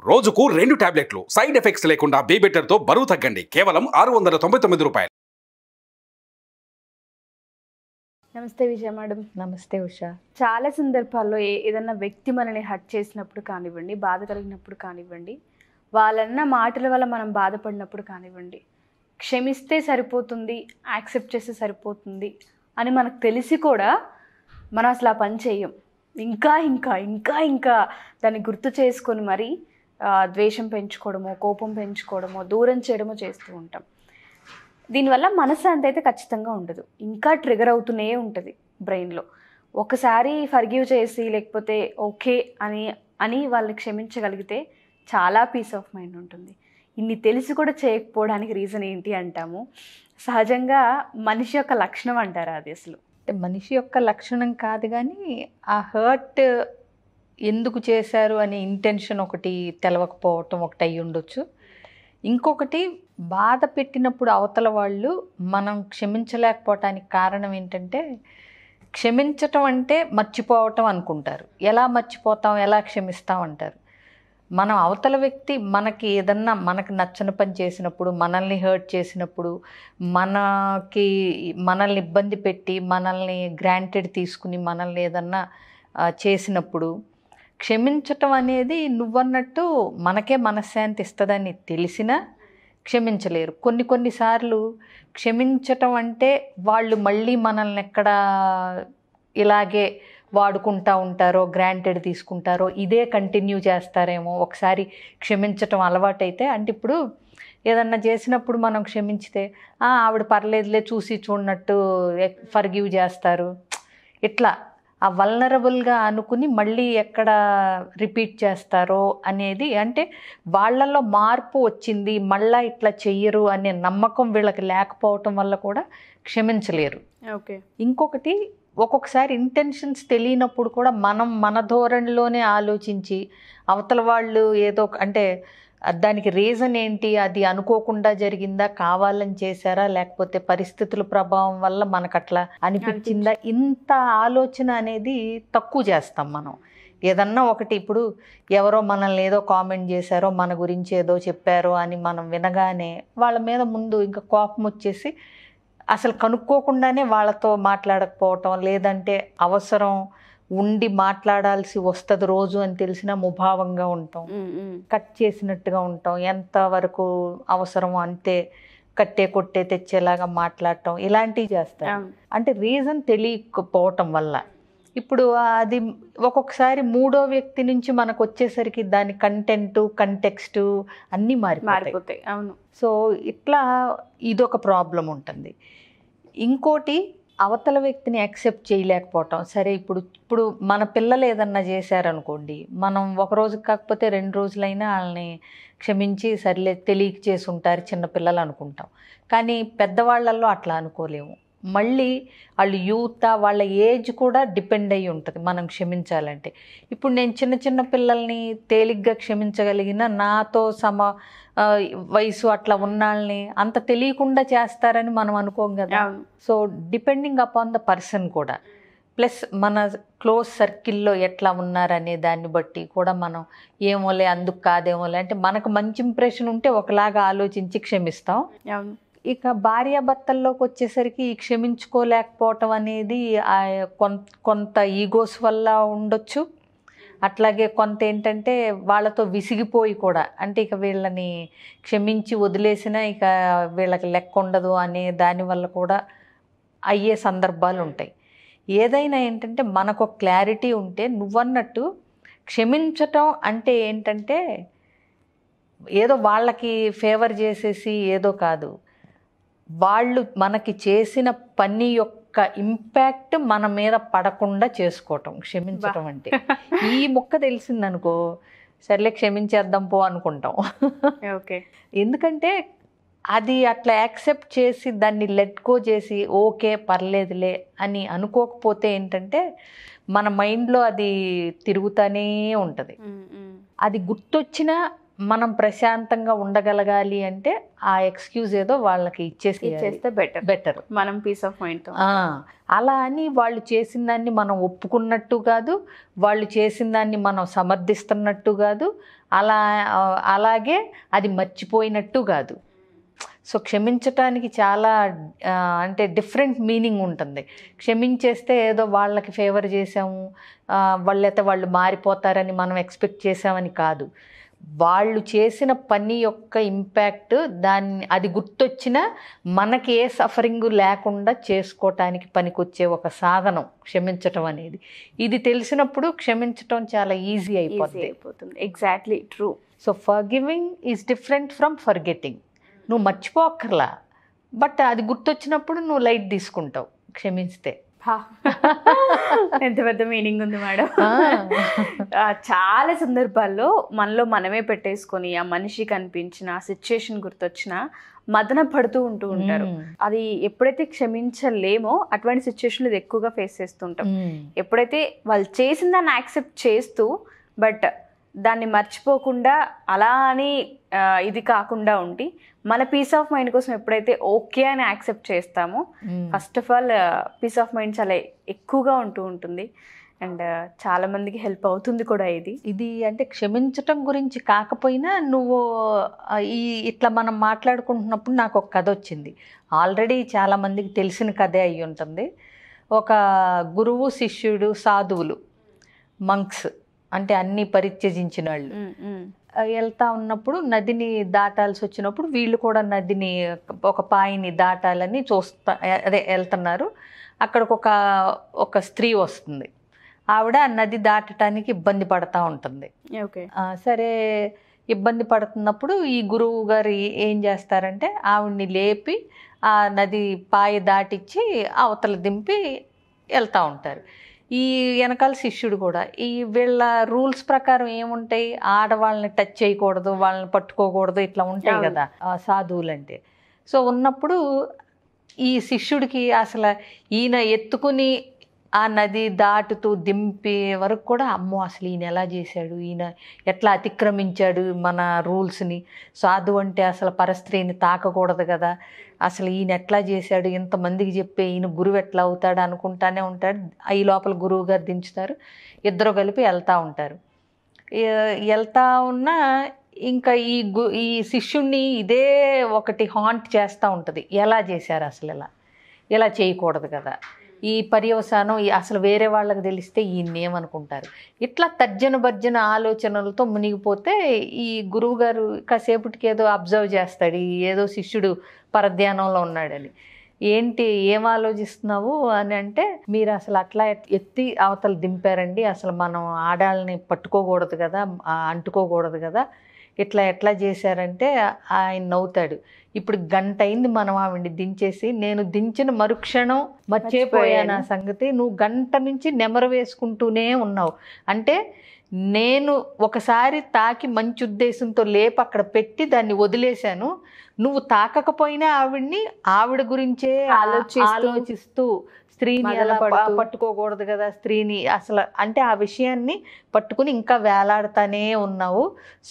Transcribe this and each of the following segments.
రోజుకు రెండు టాబ్లెట్లు సైడ్ ఎఫెక్ట్స్ లేకుండా బీబెటర్ తో బరువు తగ్గండి కేవలం ఆరు వందల తొంభై తొమ్మిది రూపాయలు నమస్తే విజయ మేడం నమస్తే ఉషా చాలా సందర్భాల్లో ఏ ఏదన్నా వ్యక్తి మనల్ని హర్ట్ చేసినప్పుడు కానివ్వండి బాధ కలిగినప్పుడు కానివ్వండి వాళ్ళన్న మాటల వల్ల మనం బాధపడినప్పుడు కానివ్వండి క్షమిస్తే సరిపోతుంది యాక్సెప్ట్ చేస్తే సరిపోతుంది అని మనకు తెలిసి కూడా మనం అసలు ఆ పని చేయం ఇంకా ఇంకా ఇంకా ఇంకా దాన్ని గుర్తు చేసుకొని మరి ఆ, ద్వేషం పెంచుకోవడమో కోపం పెంచుకోవడమో దూరం చేయడమో చేస్తూ ఉంటాం దీనివల్ల మనశ్శాంతి అయితే ఖచ్చితంగా ఉండదు ఇంకా ట్రిగర్ అవుతూనే ఉంటుంది బ్రెయిన్లో ఒకసారి ఫర్గివ్ చేసి లేకపోతే ఓకే అని అని వాళ్ళని క్షమించగలిగితే చాలా పీస్ ఆఫ్ మైండ్ ఉంటుంది ఇన్ని తెలిసి కూడా చేయకపోవడానికి రీజన్ ఏంటి అంటాము సహజంగా మనిషి యొక్క లక్షణం అంటారా అది అసలు అంటే మనిషి యొక్క లక్షణం కాదు కానీ ఆ హర్ట్ ఎందుకు చేశారు అనే ఇంటెన్షన్ ఒకటి తెలవకపోవటం ఒకటి అయి ఉండొచ్చు ఇంకొకటి బాధ పెట్టినప్పుడు అవతల వాళ్ళు మనం క్షమించలేకపోవటానికి కారణం ఏంటంటే క్షమించటం అంటే మర్చిపోవటం అనుకుంటారు ఎలా మర్చిపోతాం ఎలా క్షమిస్తాం అంటారు మనం అవతల వ్యక్తి మనకి ఏదన్నా మనకి నచ్చని పని చేసినప్పుడు మనల్ని హర్ట్ చేసినప్పుడు మనకి మనల్ని ఇబ్బంది పెట్టి మనల్ని గ్రాంటెడ్ తీసుకుని మనల్ని ఏదన్నా ఆ, చేసినప్పుడు క్షమించటం అనేది నువ్వన్నట్టు మనకే మనశ్శాంతి ఇస్తుందని తెలిసినా క్షమించలేరు కొన్ని కొన్నిసార్లు క్షమించటం అంటే వాళ్ళు మళ్ళీ మనల్ని ఎక్కడ ఇలాగే వాడుకుంటా ఉంటారో గ్రాంటెడ్ తీసుకుంటారో ఇదే కంటిన్యూ చేస్తారేమో ఒకసారి క్షమించటం అలవాటైతే అంటే ఇప్పుడు ఏదన్నా చేసినప్పుడు మనం క్షమించితే "ఆ, ఆవిడ పర్లేదులే చూసి చూడనట్టు ఫర్గివ్ చేస్తారు ఇట్లా ఆ వల్నరబుల్గా అనుకుని మళ్ళీ ఎక్కడ రిపీట్ చేస్తారో అనేది అంటే వాళ్ళల్లో మార్పు వచ్చింది మళ్ళా ఇట్లా చెయ్యరు అనే నమ్మకం వీళ్ళకి లేకపోవటం వల్ల కూడా క్షమించలేరు ఓకే ఇంకొకటి ఒక్కొక్కసారి ఇంటెన్షన్స్ తెలియనప్పుడు కూడా మనం మన ధోరణిలోనే ఆలోచించి అవతల వాళ్ళు ఏదో ఒక- అంటే దానికి రీజన్ ఏంటి అది అనుకోకుండా జరిగిందా కావాలని చేశారా లేకపోతే పరిస్థితుల ప్రభావం వల్ల మనకు అట్లా అనిపించిందా ఇంత ఆలోచన అనేది తక్కువ చేస్తాం మనం ఏదన్నా ఒకటి ఇప్పుడు ఎవరో మనల్ని ఏదో కామెంట్ చేశారో మన గురించి ఏదో చెప్పారో అని మనం వినగానే వాళ్ళ మీద ముందు ఇంకా కోపం వచ్చేసి అసలు కనుక్కోకుండానే వాళ్ళతో మాట్లాడకపోవటం లేదంటే అవసరం ఉండి మాట్లాడాల్సి వస్తుంది రోజు అని తెలిసినా ముభావంగా ఉంటాం కట్ చేసినట్టుగా ఉంటాం ఎంతవరకు అవసరమో అంతే కట్టే కొట్టే తెచ్చేలాగా మాట్లాడటం ఇలాంటివి చేస్తారు అంటే రీజన్ తెలియకపోవటం వల్ల ఇప్పుడు అది ఒక్కొక్కసారి మూడో వ్యక్తి నుంచి మనకు వచ్చేసరికి దాని కంటెంట్ కంటెక్స్ట్ అన్నీ మారిపోతాయి మారిపోతాయి అవును సో ఇట్లా ఇదొక ప్రాబ్లం ఉంటుంది ఇంకోటి అవతల వ్యక్తిని యాక్సెప్ట్ చేయలేకపోవటం సరే ఇప్పుడు ఇప్పుడు మన పిల్లలు ఏదన్నా చేశారనుకోండి మనం ఒక రోజు కాకపోతే రెండు రోజులైనా వాళ్ళని క్షమించి సర్లే తెలియక చేసి ఉంటారు చిన్నపిల్లలు అనుకుంటాం కానీ పెద్దవాళ్ళల్లో అట్లా అనుకోలేము మళ్ళీ వాళ్ళు యూత్ వాళ్ళ ఏజ్ కూడా డిపెండ్ అయ్యి ఉంటుంది మనం క్షమించాలంటే ఇప్పుడు నేను చిన్న చిన్న పిల్లల్ని తేలిగ్గా క్షమించగలిగిన నాతో సమ ఆ, వయసు అట్లా ఉన్నాళ్ళని అంత తెలియకుండా చేస్తారని మనం అనుకోం కదా అవును so depending upon the person కూడా ప్లస్ మన క్లోజ్ సర్కిల్లో ఎట్లా ఉన్నారనే దాన్ని బట్టి కూడా మనం ఏమోలే అందుకు కాదేమోలే అంటే మనకు మంచి ఇంప్రెషన్ ఉంటే ఒకలాగా ఆలోచించి క్షమిస్తాం అవును ఇక భార్యాభర్తల్లోకి వచ్చేసరికి ఈ క్షమించుకోలేకపోవటం అనేది ఆ కొన్- కొంత ఈగోస్ వల్ల ఉండొచ్చు అట్లాగే కొంత ఏంటంటే వాళ్ళతో విసిగిపోయి కూడా అంటే ఇక వీళ్ళని క్షమించి వదిలేసినా ఇక వీళ్ళకి లెక్క ఉండదు అనే దానివల్ల కూడా అయ్యే సందర్భాలు ఉంటాయి ఏదైనా ఏంటంటే మనకు క్లారిటీ ఉంటే నువ్వన్నట్టు క్షమించటం అంటే ఏంటంటే ఏదో వాళ్ళకి ఫేవర్ చేసేసి ఏదో కాదు వాళ్ళు మనకి చేసిన పని యొక్క ఇంపాక్ట్ మన మీద పడకుండా చేసుకోవటం క్షమించటం అంటే ఈ ముక్క తెలిసిందనుకో సర్లే క్షమించేద్దాం పో అనుకుంటాం ఓకే ఎందుకంటే అది అట్లా యాక్సెప్ట్ చేసి దాన్ని లెట్ గో చేసి ఓకే పర్లేదులే అని అనుకోకపోతే ఏంటంటే మన మైండ్లో అది తిరుగుతూనే ఉంటుంది అది గుర్తొచ్చినా మనం ప్రశాంతంగా ఉండగలగాలి అంటే ఆ ఎక్స్క్యూజ్ ఏదో వాళ్ళకి ఇచ్చేసి చేస్తే బెటర్ బెటర్ మనం పీస్ ఆఫ్ మైండ్ తో అలా అని వాళ్ళు చేసిన దాన్ని మనం ఒప్పుకున్నట్టు కాదు వాళ్ళు చేసిన దాన్ని మనం సమర్థిస్తున్నట్టు కాదు అలా ఆ, అలాగే అది మర్చిపోయినట్టు కాదు సో క్షమించటానికి చాలా ఆ, అంటే డిఫరెంట్ మీనింగ్ ఉంటుంది క్షమించేస్తే ఏదో వాళ్ళకి ఫేవర్ చేసాము ఆ, వాళ్ళైతే వాళ్ళు మారిపోతారని మనం ఎక్స్పెక్ట్ చేసామని కాదు వాళ్ళు చేసిన పని యొక్క ఇంపాక్ట్ దాన్ని అది గుర్తొచ్చినా మనకి ఏ సఫరింగ్ లేకుండా చేసుకోవటానికి పనికొచ్చే ఒక సాధనం క్షమించటం అనేది ఇది తెలిసినప్పుడు క్షమించటం చాలా ఈజీ ఈజీ అయిపోతుంది అయిపోతుంది exactly true so for giving is different from for getting నువ్వు మర్చిపోక్కర్లా బట్ అది గుర్తొచ్చినప్పుడు నువ్వు లైట్ తీసుకుంటావు క్షమిస్తే ఎంత పెద్ద మీనింగ్ ఉంది మేడం ఆ. ఆ, చాలా సందర్భాల్లో మనలో మనమే పెట్టేసుకొని ఆ మనిషి కనిపించిన ఆ సిచ్యుయేషన్ గుర్తొచ్చిన మదన పడుతూ ఉంటూ ఉంటారు మ్మ్. అది ఎప్పుడైతే క్షమించలేమో అటువంటి సిచ్యుయేషన్లు ఇది ఎక్కువగా ఫేస్ చేస్తుంటాం మ్మ్. ఎప్పుడైతే వాళ్ళు చేసిన దాన్ని యాక్సెప్ట్ చేస్తూ బట్ దాన్ని మర్చిపోకుండా అలా అని ఆ, ఇది కాకుండా ఉండి మన పీస్ ఆఫ్ మైండ్ కోసం ఎప్పుడైతే ఓకే అని యాక్సెప్ట్ చేస్తామో మ్మ్. First of all peace of mind చాలా ఎక్కువగా ఉంటూ ఉంటుంది అండ్ చాలా మందికి హెల్ప్ అవుతుంది కూడా ఇది ఇది అంటే క్షమించటం గురించి కాకపోయినా నువ్వు ఆ, ఈ ఇట్లా మనం మాట్లాడుకుంటున్నప్పుడు నాకు ఒక కథ వచ్చింది ఆల్రెడీ చాలా మందికి తెలిసిన కథే అయి ఉంటుంది ఒక గురువు శిష్యుడు సాధువులు మంక్స్ అంటే అన్ని పరిత్యజించిన వాళ్ళు ఉమ్, ఉమ్, ఆ, వెళ్తా ఉన్నప్పుడు నదిని దాటాల్సి వచ్చినప్పుడు వీళ్ళు కూడా నదిని ఒక పాయిని దాటాలని చూస్తా అదే వెళ్తున్నారు అక్కడికి ఒక ఒక స్త్రీ వస్తుంది ఆవిడ ఆ నది దాటడానికి ఇబ్బంది పడతా ఉంటుంది ఓకే ఆ, సరే ఇబ్బంది పడుతున్నప్పుడు ఈ గురువు గారు ఏం చేస్తారంటే ఆవిడ్ని లేపి ఆ నది పాయ దాటిచ్చి అవతల దింపి వెళ్తూ ఉంటారు ఈ వెనకాల శిష్యుడు కూడా ఈ వీళ్ళ రూల్స్ ప్రకారం ఏముంటాయి ఆడవాళ్ళని టచ్ చేయకూడదు వాళ్ళని పట్టుకోకూడదు ఇట్లా ఉంటాయి అవును. కదా ఆ సాధువులు అంటే సో ఉన్నప్పుడు ఈ శిష్యుడికి అసలు ఈయన ఎత్తుకుని ఆ నది దాటుతూ దింపే వరకు కూడా అమ్మో అసలు ఈయన ఎలా చేశాడు ఈయన ఎట్లా అతిక్రమించాడు మన రూల్స్ని సాధు అంటే అసలు పరస్త్రీని తాకకూడదు కదా అసలు ఈయన ఎట్లా చేశాడు ఇంతమందికి చెప్పే ఈయన గురువు ఎట్లా అవుతాడు అనుకుంటానే ఉంటాడు ఈ లోపల గురువు గారు దించుతారు ఇద్దరు కలిపి వెళ్తూ ఉంటారు ఏ- వెళ్తా ఉన్నా ఇంకా ఈ గు ఈ శిష్యుణ్ణి ఇదే ఒకటి హాంట్ చేస్తూ ఉంటుంది ఎలా చేశారు అసలు ఇలా ఇలా చేయకూడదు కదా ఈ పర్యవసానం ఈ- అసలు వేరే వాళ్ళకి తెలిస్తే ఈయన ఏమనుకుంటారు ఇట్లా తర్జన భర్జన ఆలోచనలతో మునిగిపోతే ఈ గురువు గారు కాసేపటికి ఏదో అబ్జర్వ్ చేస్తాడు ఈ ఏదో శిష్యుడు పరధ్యానంలో ఉన్నాడని ఏంటి ఏం ఆలోచిస్తున్నావు అని అంటే మీరు అసలు అట్లా ఎత్- ఎత్తి అవతల దింపారండి అసలు మనం ఆడాలని పట్టుకోకూడదు కదా ఆ, అంటుకోకూడదు కదా ఇట్లా ఎట్లా చేశారంటే ఆయన నవ్వుతాడు ఇప్పుడు గంట అయింది మనం ఆవిడ్ని దించేసి నేను దించిన మరుక్షణం మర్చిపోయాను ఆ సంగతి నువ్వు గంట నుంచి నెమరు వేసుకుంటూనే ఉన్నావు అంటే నేను ఒకసారి తాకి మంచి ఉద్దేశంతో లేపి అక్కడ పెట్టి దాన్ని వదిలేశాను నువ్వు తాకకపోయినా ఆవిడ్ని ఆవిడ గురించే ఆలోచిస్తూ, ఆలోచిస్తూ స్త్రీని ఎలా ప- మదనపడుతూ. పట్టుకోకూడదు కదా స్త్రీని అసలు అంటే ఆ విషయాన్ని పట్టుకుని ఇంకా వేలాడుతానే ఉన్నావు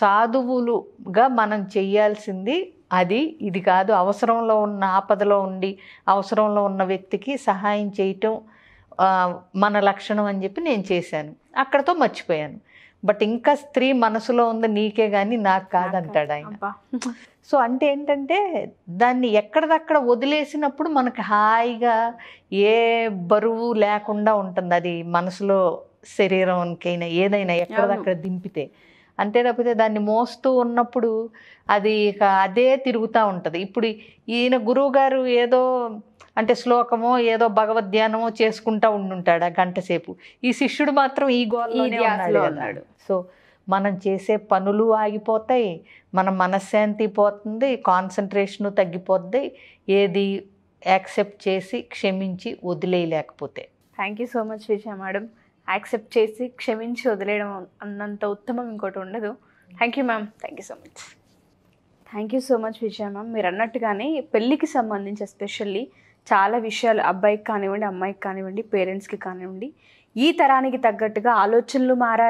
సాధువులుగా మనం చెయ్యాల్సింది అది ఇది కాదు అవసరంలో ఉన్న ఆపదలో ఉండి అవసరంలో ఉన్న వ్యక్తికి సహాయం చేయటం ఆ, మన లక్షణం అని చెప్పి నేను చేశాను అక్కడతో మర్చిపోయాను బట్ ఇంకా స్త్రీ మనసులో ఉంది నీకే కానీ నాకు కాదంటాడు ఆయన అబ్బా. సో అంటే ఏంటంటే దాన్ని ఎక్కడిదక్కడ వదిలేసినప్పుడు మనకి హాయిగా ఏ బరువు లేకుండా ఉంటుంది అది మనసులో శరీరంకైనా ఏదైనా ఎక్కడిదక్కడ దింపితే అంతే తప్పితే దాన్ని మోస్తూ ఉన్నప్పుడు అది ఇక అదే తిరుగుతూ ఉంటుంది ఇప్పుడు ఈయన గురువు గారు ఏదో అంటే శ్లోకమో ఏదో భగవద్ధ్యానమో చేసుకుంటా ఉండుంటాడు ఆ గంట సేపు ఈ శిష్యుడు మాత్రం ఈ గోల్లోనే ఈ ధ్యాసలో ఉన్నాడు కదా. ఉన్నాడు. సో మనం చేసే పనులు ఆగిపోతాయి మన మనశ్శాంతి పోతుంది కాన్సన్ట్రేషన్ తగ్గిపోద్ది ఏది యాక్సెప్ట్ చేసి క్షమించి వదిలేయలేకపోతే thank you so much Vijaya madam accept చేసి క్షమించి వదిలేయడం అన్నంత ఉత్తమం ఇంకోటి ఉండదు thank you ma'am thank you so much thank you so much Vijaya ma'am మీరు అన్నట్టుగానే పెళ్ళికి సంబంధించి ఎస్పెషల్లీ చాలా విషయాలు అబ్బాయికి కానివ్వండి అమ్మాయికి కానివ్వండి పేరెంట్స్కి కానివ్వండి ఈ తరానికి తగ్గట్టుగా ఆలోచనలు మారాలి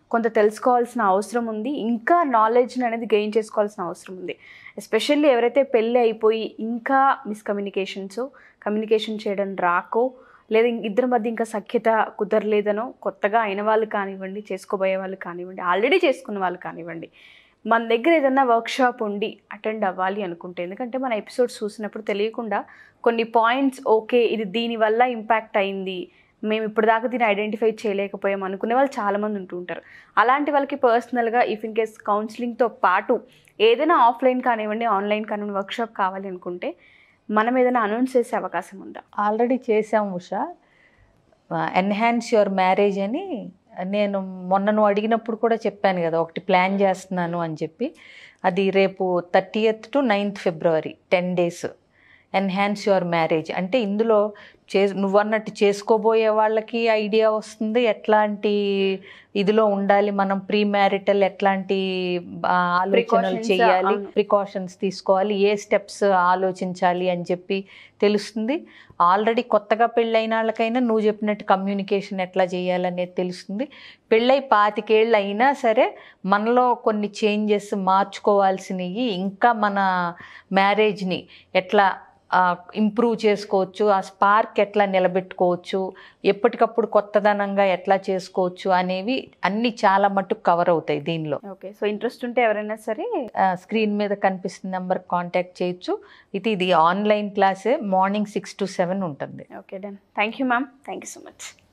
కొంత తెలుసుకోవాల్సిన అవసరం ఉంది ఇంకా నాలెడ్జ్ని అనేది గెయిన్ చేసుకోవాల్సిన అవసరం ఉంది ఎస్పెషల్లీ ఎవరైతే పెళ్ళి అయిపోయి ఇంకా మిస్కమ్యూనికేషన్స్ కమ్యూనికేషన్ చేయడం రాకో లేదా ఇం- ఇద్దరి మధ్య ఇంకా సఖ్యత కుదరలేదనో కొత్తగా అయిన వాళ్ళు కానివ్వండి చేసుకోబోయే వాళ్ళు కానివ్వండి ఆల్రెడీ చేసుకున్న వాళ్ళు కానివ్వండి మన దగ్గర ఏదైనా వర్క్షాప్ ఉండి అటెండ్ అవ్వాలి అనుకుంటే ఎందుకంటే మన ఎపిసోడ్స్ చూసినప్పుడు తెలియకుండా కొన్ని పాయింట్స్ ఓకే ఇది దీనివల్ల ఇంపాక్ట్ అయింది మేము ఇప్పుడు దాకా దీన్ని ఐడెంటిఫై చేయలేకపోయాం అనుకునే వాళ్ళు చాలామంది ఉంటూ ఉంటారు అలాంటి వాళ్ళకి పర్సనల్గా ఇఫ్ ఇన్ కేస్ కౌన్సిలింగ్తో పాటు ఏదైనా ఆఫ్లైన్ కానివ్వండి ఆన్లైన్ కానివ్వండి వర్క్షాప్ కావాలి అనుకుంటే మనం ఏదైనా అనౌన్స్ చేసే అవకాశం ఉందా ఆల్రెడీ చేసాం ఉషా ఎన్హాన్స్ యువర్ మ్యారేజ్ అని నేను మొన్న నువ్వు అడిగినప్పుడు కూడా చెప్పాను కదా ఒకటి ప్లాన్ చేస్తున్నాను అని చెప్పి అది రేపు thirtieth to ninth February ten days enhance your marriage అంటే ఇందులో చే నువ్వన్నట్టు చేసుకోబోయే వాళ్ళకి ఐడియా వస్తుంది ఎట్లాంటి ఇదిలో ఉండాలి మనం ప్రీ మ్యారిటల్ ఎట్లాంటి ఆ, ఆలోచనలు Precautions, చేయాలి అవును. ప్రికాషన్స్ తీసుకోవాలి ఏ స్టెప్స్ ఆలోచించాలి అని చెప్పి తెలుస్తుంది ఆల్రెడీ కొత్తగా పెళ్ళైన వాళ్ళకైనా నువ్వు చెప్పినట్టు కమ్యూనికేషన్ ఎట్లా చేయాలనేది తెలుస్తుంది పెళ్ళై పాతికేళ్ళు అయినా సరే మనలో కొన్ని చేంజెస్ మార్చుకోవాల్సినవి ఇంకా మన మ్యారేజ్ని ఎట్లా ఇంప్రూవ్ చేసుకోవచ్చు ఆ స్పార్క్ ఎట్లా నిలబెట్టుకోవచ్చు ఎప్పటికప్పుడు కొత్తదనంగా ఎట్లా చేసుకోవచ్చు అనేవి అన్నీ చాలా మట్టుకు కవర్ అవుతాయి దీనిలో ఓకే సో ఇంట్రెస్ట్ ఉంటే ఎవరైనా సరే స్క్రీన్ మీద కనిపిస్తున్న నెంబర్ కాంటాక్ట్ చేయొచ్చు ఇది ఇది ఆన్లైన్ క్లాసే మార్నింగ్ సిక్స్ టు సెవెన్ ఉంటుంది okay done thank you ma'am thank you so much